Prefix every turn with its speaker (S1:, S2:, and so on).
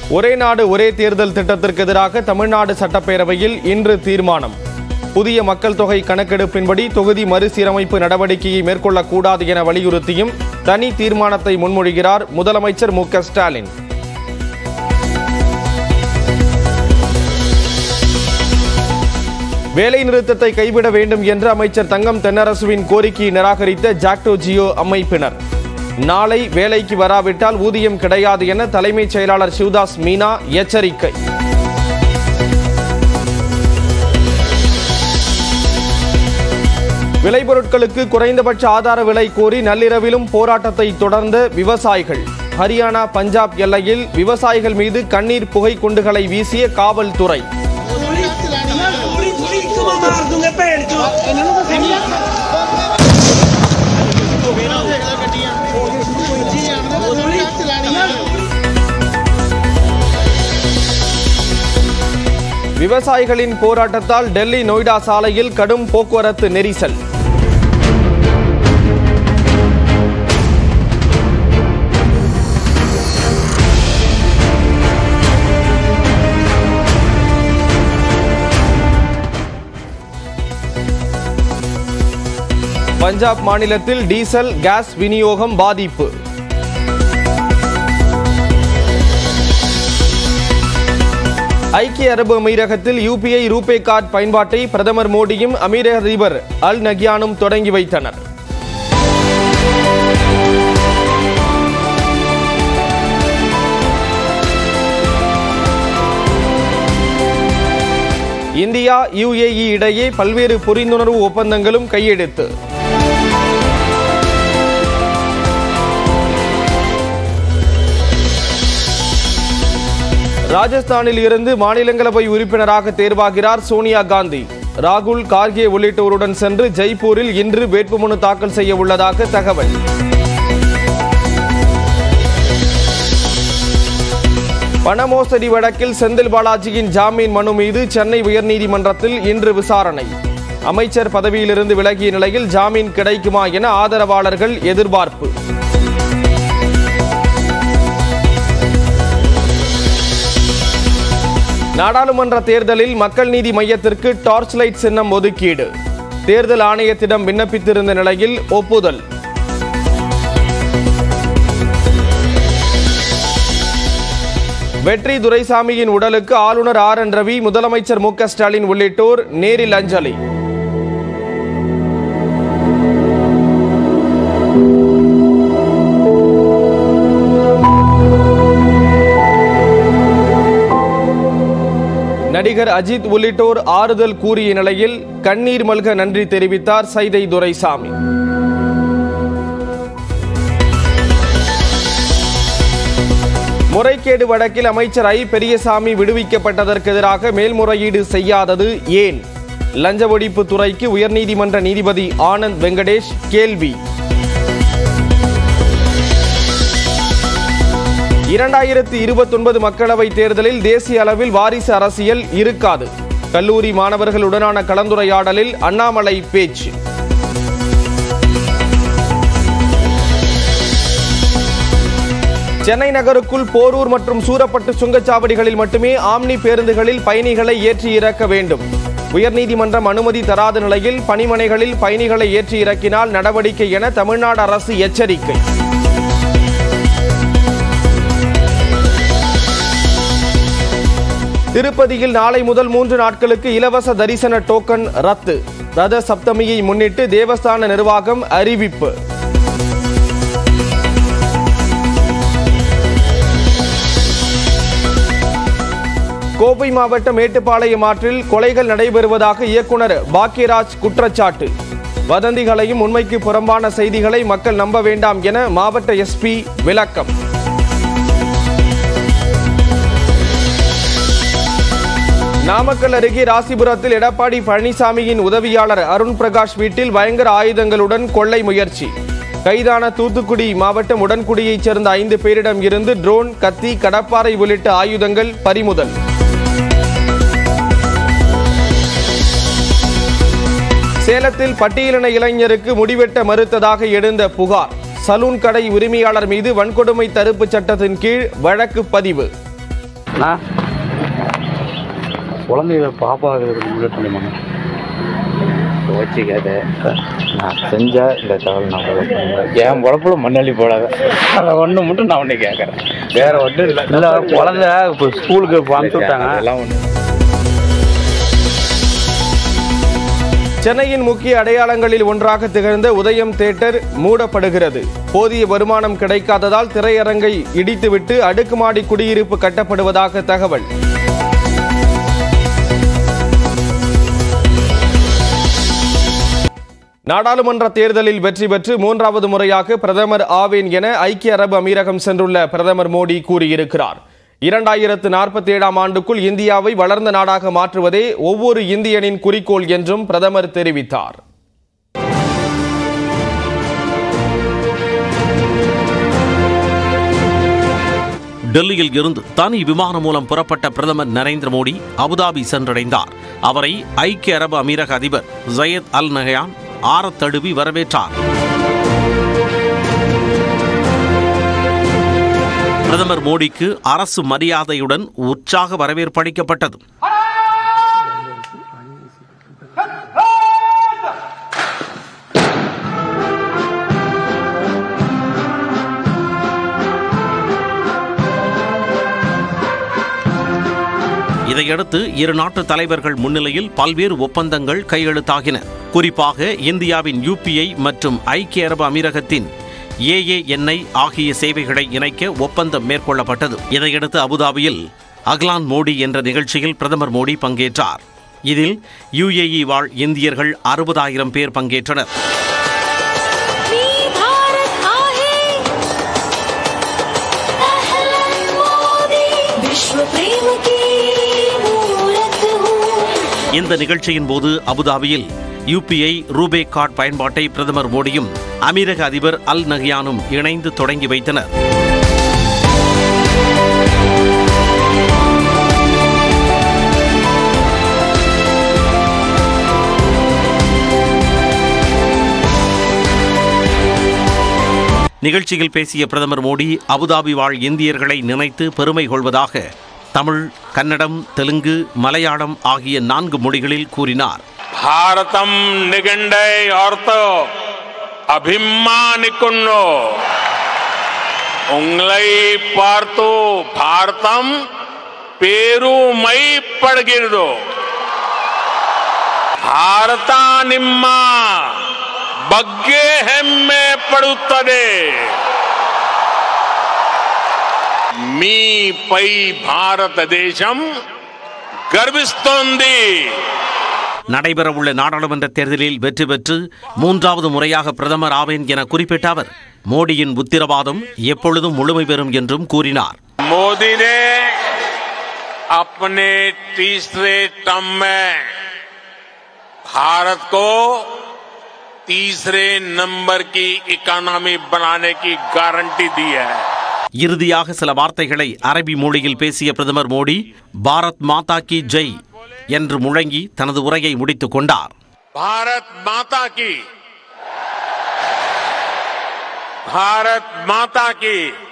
S1: ஒரே நாடு ஒரே தேர்தல் திட்டத்திற்கு எதிராக தமிழ்நாடு சட்டப்பேரவையில் இன்று தீர்மானம் புதிய மக்கள் தொகை கணக்கெடுப்பின்படி தொகுதி மறுசீரமைப்பு நடவடிக்கையை மேற்கொள்ளக்கூடாது என வலியுறுத்தியும் தனி தீர்மானத்தை முன்மொழிகிறார் முதலமைச்சர் மு க ஸ்டாலின் வேலை நிறுத்தத்தை கைவிட வேண்டும் என்று அமைச்சர் தங்கம் தென்னரசுவின் கோரிக்கையை நிராகரித்த ஜாக்டோ ஜியோ அமைப்பினர் நாளை வேலைக்கு வராவிட்டால் ஊதியம் கிடையாது என தலைமைச் செயலாளர் சிவதாஸ் மீனா எச்சரிக்கை விளைபொருட்களுக்கு குறைந்தபட்ச ஆதார விலை கோரி நள்ளிரவிலும் போராட்டத்தை தொடர்ந்த விவசாயிகள் ஹரியானா பஞ்சாப் எல்லையில் விவசாயிகள் மீது கண்ணீர் புகை குண்டுகளை வீசிய காவல்துறை
S2: थोड़ी थोड़ी इसको मैं मार दूंगा पेड़ को
S1: விவசாயிகளின் போராட்டத்தால் டெல்லி நொய்டா சாலையில் கடும் போக்குவரத்து நெரிசல் பஞ்சாப் மாநிலத்தில் டீசல் கேஸ் விநியோகம் பாதிப்பு ஐக்கிய அரபு அமீரகத்தில் யூபிஐ ரூபே கார்டு பயன்பாட்டை பிரதமர் மோடியும் அமீரக அதிபர் அல் நக்யானும் தொடங்கி வைத்தனர் இந்தியா யுஏஇ இடையே பல்வேறு புரிந்துணர்வு ஒப்பந்தங்களும் கையெழுத்து ராஜஸ்தானில் இருந்து மாநிலங்களவை உறுப்பினராக தேர்வாகிறார் சோனியா காந்தி ராகுல் கார்கே உள்ளிட்டோருடன் சென்று ஜெய்ப்பூரில் இன்று வேட்புமனு தாக்கல் செய்ய உள்ளதாக தகவல் பண மோசடி வழக்கில் செந்தில் பாலாஜியின் ஜாமீன் மனு மீது சென்னை உயர்நீதிமன்றத்தில் இன்று விசாரணை அமைச்சர் பதவியிலிருந்து விலகிய நிலையில் ஜாமீன் கிடைக்குமா என ஆதரவாளர்கள் எதிர்பார்ப்பு நாடாளுமன்ற தேர்தலில் மக்கள் நீதி மையத்திற்கு டார்ச் லைட் சின்னம் ஒதுக்கீடு தேர்தல் ஆணையத்திடம் விண்ணப்பித்திருந்த நிலையில் ஒப்புதல் வெற்றி துரைசாமியின் உடலுக்கு ஆளுநர் ஆர் என் ரவி முதலமைச்சர் மு க ஸ்டாலின் உள்ளிட்டோர் நேரில் அஞ்சலி நடிகர் அஜித் உள்ளிட்டோர் ஆறுதல் கூறிய நிலையில் கண்ணீர் மல்க நன்றி தெரிவித்தார் சைதை துரைசாமி முறைகேடு வழக்கில் அமைச்சர் ஐ பெரியசாமி விடுவிக்கப்பட்டதற்கு எதிராக மேல்முறையீடு செய்யாதது ஏன் லஞ்ச ஒழிப்பு துறைக்கு உயர்நீதிமன்ற நீதிபதி ஆனந்த் வெங்கடேஷ் கேள்வி இரண்டாயிரத்தி இருபத்தொன்பது மக்களவைத் தேர்தலில் தேசிய அளவில் வாரிசு அரசியல் இருக்காது கல்லூரி மாணவர்களுடனான கலந்துரையாடலில் அண்ணாமலை பேச்சு சென்னை நகருக்குள் போரூர் மற்றும் சூரப்பட்டு சுங்கச்சாவடிகளில் மட்டுமே ஆம்னி பேருந்துகளில் பயணிகளை ஏற்றி இறக்க வேண்டும் உயர்நீதிமன்றம் அனுமதி தராத நிலையில் பணிமனைகளில் பயணிகளை ஏற்றி இறக்கினால் நடவடிக்கை என தமிழ்நாடு அரசு எச்சரிக்கை திருப்பதியில் நாளை முதல் மூன்று நாட்களுக்கு இலவச தரிசன டோக்கன் ரத்து ரத சப்தமியை முன்னிட்டு தேவஸ்தான நிர்வாகம் அறிவிப்பு கோவை மாவட்டம் மேட்டுப்பாளையம் ஆற்றில் கொலைகள் நடைபெறுவதாக இயக்குனர் பாக்கியராஜ் குற்றச்சாட்டு வதந்திகளையும் உண்மைக்கு புறம்பான செய்திகளை மக்கள் நம்ப வேண்டாம் என மாவட்ட எஸ்பி விளக்கம் நாமக்கல் அருகே ராசிபுரத்தில் எடப்பாடி பழனிசாமியின் உதவியாளர் அருண் பிரகாஷ் வீட்டில் பயங்கர ஆயுதங்களுடன் கொள்ளை முயற்சி கைதான தூத்துக்குடி மாவட்டம் உடன்குடியைச் சேர்ந்த ஐந்து பேரிடம் இருந்து ட்ரோன் கத்தி கடப்பாறை உள்ளிட்ட ஆயுதங்கள் பறிமுதல் சேலத்தில் பட்டியலின இளைஞருக்கு முடிவெட்ட மறுத்ததாக எழுந்த புகார் சலூன் கடை உரிமையாளர் மீது வன்கொடுமை தடுப்புச் சட்டத்தின் கீழ் வழக்கு பதிவு
S3: நான் குழந்தைய பாப்பா முன்னாடி பண்ணிமாங்க
S4: வச்சுக்காத நான் செஞ்சா இந்த தகவல் நான் follow பண்ணுவேன் என் உழப்புல மண்ணள்ளி போடாத அதை ஒன்று மட்டும் நான் ஒன்று கேட்குறேன் வேற ஒன்றும் இல்லை
S3: இல்லை குழந்தை இப்போ ஸ்கூலுக்கு இப்போ அனுப்பிச்சு விட்டாங்க
S4: அதெல்லாம் ஒன்று
S1: சென்னையின் முக்கிய அடையாளங்களில் ஒன்றாக திகழ்ந்த உதயம் தியேட்டர் மூடப்படுகிறது போதிய வருமானம் கிடைக்காததால் திரையரங்கை இடித்துவிட்டு அடுக்குமாடி குடியிருப்பு கட்டப்படுவதாக தகவல் நாடாளுமன்ற தேர்தலில் வெற்றி பெற்று மூன்றாவது முறையாக பிரதமர் ஆவேன் என ஐக்கிய அரபு அமீரகம் சென்றுள்ள பிரதமர் மோடி கூறியிருக்கிறார் இரண்டாயிரத்து நாற்பத்தி ஏழாம் ஆண்டுக்குள் இந்தியாவை வளர்ந்த நாடாக மாற்றுவதே ஒவ்வொரு இந்தியனின் குறிக்கோள் என்றும் பிரதமர் தெரிவித்தார்
S5: டெல்லியில் இருந்து தனி விமானம் மூலம் புறப்பட்ட பிரதமர் நரேந்திர மோடி அபுதாபி சென்றடைந்தார் அவரை ஐக்கிய அரபு அமீரக அதிபர் ஜயத் அல் நஹயான் ஆரத் தழுவி வரவேற்றார் பிரதமர் மோடிக்கு அரசு மரியாதையுடன் உற்சாக வரவேற்பு அளிக்கப்பட்டது இதையடுத்து இரு நாட்டு தலைவர்கள் முன்னிலையில் பல்வேறு ஒப்பந்தங்கள் கையெழுத்தாகின குறிப்பாக இந்தியாவின் யூபிஐ மற்றும் ஐக்கிய அரபு அமீரகத்தின் ஏஏஎன்ஐ ஆகிய சேவைகளை இணைக்க ஒப்பந்தம் மேற்கொள்ளப்பட்டது இதையடுத்து அபுதாபியில் அக்லான் மோடி என்ற நிகழ்ச்சியில் பிரதமர் மோடி பங்கேற்றார் இதில் யுஏஇ வாழ் இந்தியர்கள் அறுபதாயிரம் பேர் பங்கேற்றனர்
S6: मी भारत आहे अहलन मोदी विश्व प्रेम की मूरत हूँ
S5: இந்த நிகழ்ச்சியின் போது அபுதாபியில் யூபிஐ ரூபே கார்டு பயன்பாட்டை பிரதமர் மோடியும் அமீரக அதிபர் அல் நஹ்யானும் இணைந்து தொடங்கி வைத்தனர் நிகழ்ச்சியில் பேசிய பிரதமர் மோடி அபுதாபி வாழ் இந்தியர்களை நினைத்து பெருமை கொள்வதாக தமிழ் கன்னடம் தெலுங்கு மலையாளம் ஆகிய நான்கு மொழிகளில் கூறினார்
S7: భారతం నిగండై ఆర్తో అభిమానికున్నో ఉంగ్లై పార్తూ భారతం పేరు మై పడగిరదు ಭಾರತ ನಿಮ್ಮ ಬಗ್ಗೆ ಹೆಮ್ಮೆ ಪಡುತ್ತದೆ మీపై భారతదేశం గర్విస్తోంది
S5: நடைபெறவுள்ள நாடாளுமன்ற தேர்தலில் வெற்றி பெற்று மூன்றாவது முறையாக பிரதமர் ஆவேன் என குறிப்பிட்ட அவர் மோடியின் உத்தரவாதம் எப்பொழுதும் முழுமை பெறும் என்றும் கூறினார்
S7: मोदी ने अपने तीसरे टर्म में भारत को तीसरे नंबर की इकोनॉमी बनाने की गारंटी दी है
S5: இறுதியாக சில வார்த்தைகளை அரபி மொழியில் பேசிய பிரதமர் மோடி பாரத் மாதா கி ஜெய் என்று முழங்கி தனது உரையை முடித்துக் கொண்டார்
S7: भारत माता की भारत माता की